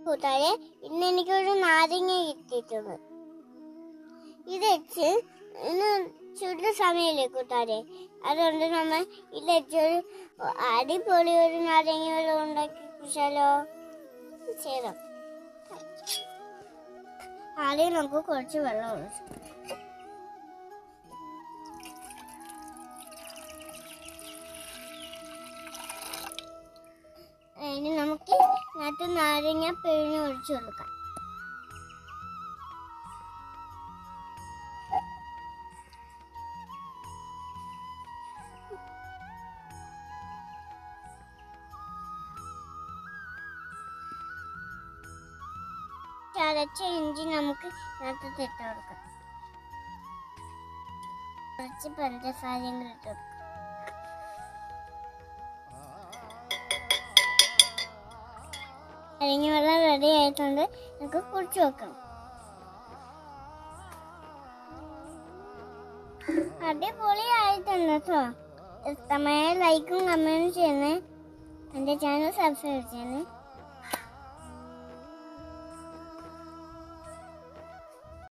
കൂട്ടാരെ ഇന്ന് എനിക്കൊരു നാരങ്ങ കിട്ടിയിട്ടുണ്ട് ഇത് വെച്ച് ഇന്ന് ചുടു സമയമില്ലേ കൂട്ടാരെ അതുകൊണ്ട് നമ്മൾ ഇത് വെച്ചൊരു അടിപൊളി ഒരു നാരങ്ങ വെള്ളം ഉണ്ടാക്കി കുടിച്ചാലോ ചെയ്തോ ആദ്യം നമുക്ക് കുറച്ച് വെള്ളം ഒഴിച്ചു ഇനി നമുക്ക് ഇതിനകത്ത് നാരങ്ങ പിഴിഞ്ഞ് ഒഴിച്ചു കൊടുക്കാം ചതച്ച ഇഞ്ചി നമുക്ക് ഇതിനകത്ത് ഇട്ട് കൊടുക്കാം കുറച്ച് പഞ്ചസാരയും കൂടി ഇട്ട് കൊടുക്കാം അരിഞ്ഞ വെള്ളം റെഡി ആയിട്ടുണ്ട് നമുക്ക് കുടിച്ചു വെക്കണം അടിപൊളി ആയിട്ടുണ്ട് കേട്ടോ ഇഷ്ടമായ ലൈക്കും കമന്റും ചെയ്യണേ എൻ്റെ ചാനൽ സബ്സ്ക്രൈബ് ചെയ്യണേ